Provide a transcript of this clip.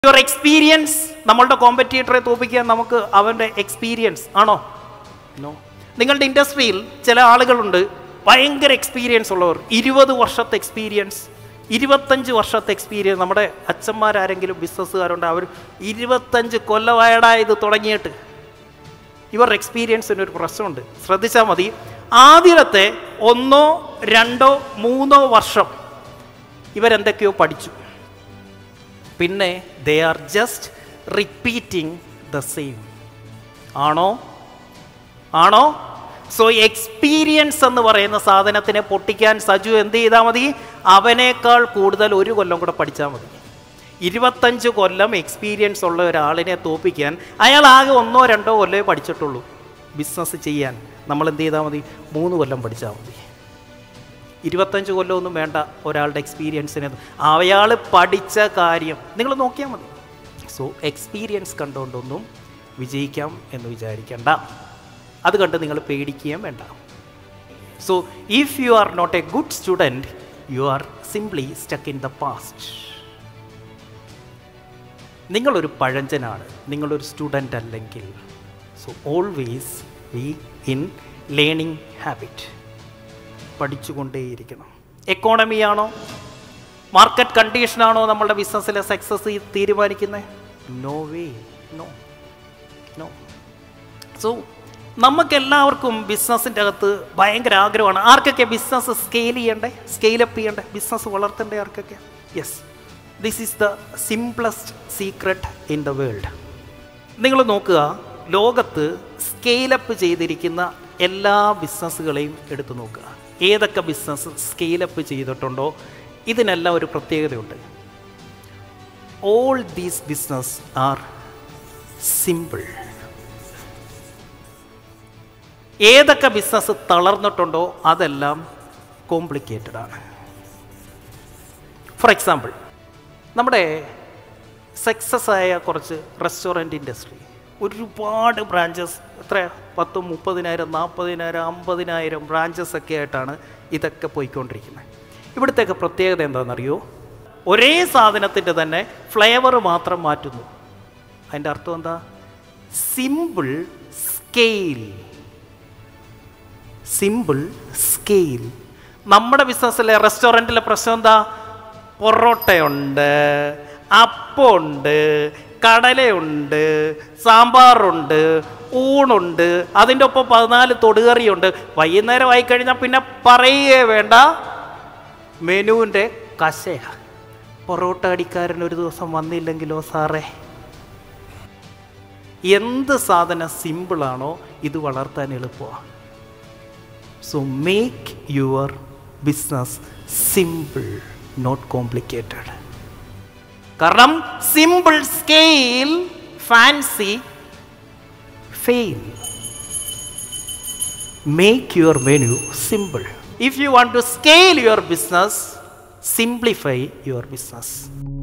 your experience നമ്മളുടെ കോമ്പറ്റീറ്ററെ തോപ്പിക്കാൻ നമുക്ക് അവൻ്റെ എക്സ്പീരിയൻസ് ആണോ നോ നിങ്ങളുടെ ഇൻഡസ്ട്രിയിൽ ചില ആളുകളുണ്ട് ഭയങ്കര എക്സ്പീരിയൻസ് ഉള്ളവർ ഇരുപത് വർഷത്തെ എക്സ്പീരിയൻസ് ഇരുപത്തഞ്ച് വർഷത്തെ എക്സ്പീരിയൻസ് നമ്മുടെ അച്ഛന്മാരാരെങ്കിലും ബിസിനസ്സുകാരുണ്ട് അവർ ഇരുപത്തഞ്ച് കൊല്ലമായടാ ഇത് തുടങ്ങിയിട്ട് ഇവരുടെ എക്സ്പീരിയൻസിന് ഒരു പ്രശ്നമുണ്ട് ശ്രദ്ധിച്ചാൽ മതി ആദ്യത്തെ ഒന്നോ രണ്ടോ മൂന്നോ വർഷം ഇവരെന്തൊക്കെയോ പഠിച്ചു പിന്നെ they are just repeating the same ആണോ ആണോ സോ എക്സ്പീരിയൻസ് എന്ന് പറയുന്ന സാധനത്തിനെ പൊട്ടിക്കാൻ സജു എന്ത് ചെയ്താൽ മതി അവനേക്കാൾ കൂടുതൽ ഒരു കൊല്ലം കൂടെ പഠിച്ചാൽ മതി ഇരുപത്തഞ്ച് കൊല്ലം എക്സ്പീരിയൻസ് ഉള്ള ഒരാളിനെ തോപ്പിക്കാൻ അയാൾ ആകെ ഒന്നോ രണ്ടോ കൊല്ലമേ പഠിച്ചിട്ടുള്ളൂ ബിസിനസ് ചെയ്യാൻ നമ്മൾ എന്ത് ചെയ്താൽ മതി മൂന്ന് കൊല്ലം പഠിച്ചാൽ മതി ഇരുപത്തഞ്ച് കൊല്ലമൊന്നും വേണ്ട ഒരാളുടെ എക്സ്പീരിയൻസിന് അയാൾ പഠിച്ച കാര്യം നിങ്ങൾ നോക്കിയാൽ മതി സോ എക്സ്പീരിയൻസ് കണ്ടുകൊണ്ടൊന്നും വിജയിക്കാം എന്ന് വിചാരിക്കേണ്ട അത് കണ്ട് നിങ്ങൾ പേടിക്കുകയും വേണ്ട so if you are not a good student you are simply stuck in the past നിങ്ങളൊരു പഴഞ്ചനാണ് നിങ്ങളൊരു സ്റ്റുഡൻ്റ് അല്ലെങ്കിൽ so always be in learning habit പഠിച്ചുകൊണ്ടേയിരിക്കണം എക്കോണമിയാണോ മാർക്കറ്റ് കണ്ടീഷനാണോ നമ്മളുടെ ബിസിനസ്സിലെ സക്സസ് തീരുമാനിക്കുന്നത് no way no no so നമുക്കെല്ലാവർക്കും ബിസിനസ്സിൻ്റെ അകത്ത് ഭയങ്കര ആഗ്രഹമാണ് ആർക്കൊക്കെ ബിസിനസ് സ്കെയിൽ ചെയ്യണ്ടേ സ്കെയിലപ്പ് ചെയ്യണ്ടേ ബിസിനസ് വളർത്തണ്ടേ ആർക്കൊക്കെ yes this is the simplest secret in the world നിങ്ങൾ നോക്കുക ലോകത്ത് സ്കെയിലപ്പ് ചെയ്തിരിക്കുന്ന എല്ലാ ബിസിനസ്സുകളെയും എടുത്തു നോക്കുക ഏതൊക്കെ ബിസിനസ് സ്കെയിലപ്പ് ചെയ്തിട്ടുണ്ടോ ഇതിനെല്ലാം ഒരു പ്രത്യേകതയുണ്ട് all these business are simple ഏതൊക്കെ ബിസിനസ് തളർന്നിട്ടുണ്ടോ അതെല്ലാം കോംപ്ലിക്കേറ്റഡ് ആണ് ഫോർ എക്സാമ്പിൾ നമ്മുടെ സക്സസ് ആയ കുറച്ച് റെസ്റ്റോറൻറ്റ് ഇൻഡസ്ട്രി ഒരുപാട് ബ്രാഞ്ചസ് എത്ര പത്തും മുപ്പതിനായിരം നാൽപ്പതിനായിരം അമ്പതിനായിരം ബ്രാഞ്ചസ് ഒക്കെ ആയിട്ടാണ് ഇതൊക്കെ പോയിക്കൊണ്ടിരിക്കുന്നത് ഇവിടുത്തെയൊക്കെ പ്രത്യേകത എന്താണെന്നറിയോ ഒരേ സാധനത്തിൻ്റെ തന്നെ ഫ്ലേവർ മാത്രം മാറ്റുന്നു അതിൻ്റെ അർത്ഥം എന്താ സിമ്പിൾ സ്കെയിൽ സിമ്പിൾ സ്കെയിൽ നമ്മുടെ ബിസിനസ്സിലെ റെസ്റ്റോറൻറ്റിലെ പ്രശ്നം എന്താ പൊറോട്ടയുണ്ട് അപ്പമുണ്ട് കടലയുണ്ട് സാമ്പാറുണ്ട് ഊണുണ്ട് അതിൻ്റെ ഒപ്പം പതിനാല് തൊടുകറിയുണ്ട് വൈകുന്നേരം ആയി കഴിഞ്ഞാൽ പിന്നെ പറയുകയേ വേണ്ട മെനുവിൻ്റെ കശയ പൊറോട്ട അടിക്കാരൻ ഒരു ദിവസം വന്നില്ലെങ്കിലോ സാറേ എന്ത് സാധനം സിമ്പിളാണോ ഇത് വളർത്താൻ എളുപ്പമാണ് so make your business simple not complicated കാരണം simple scale fancy fail make your menu simple if you want to scale your business simplify your business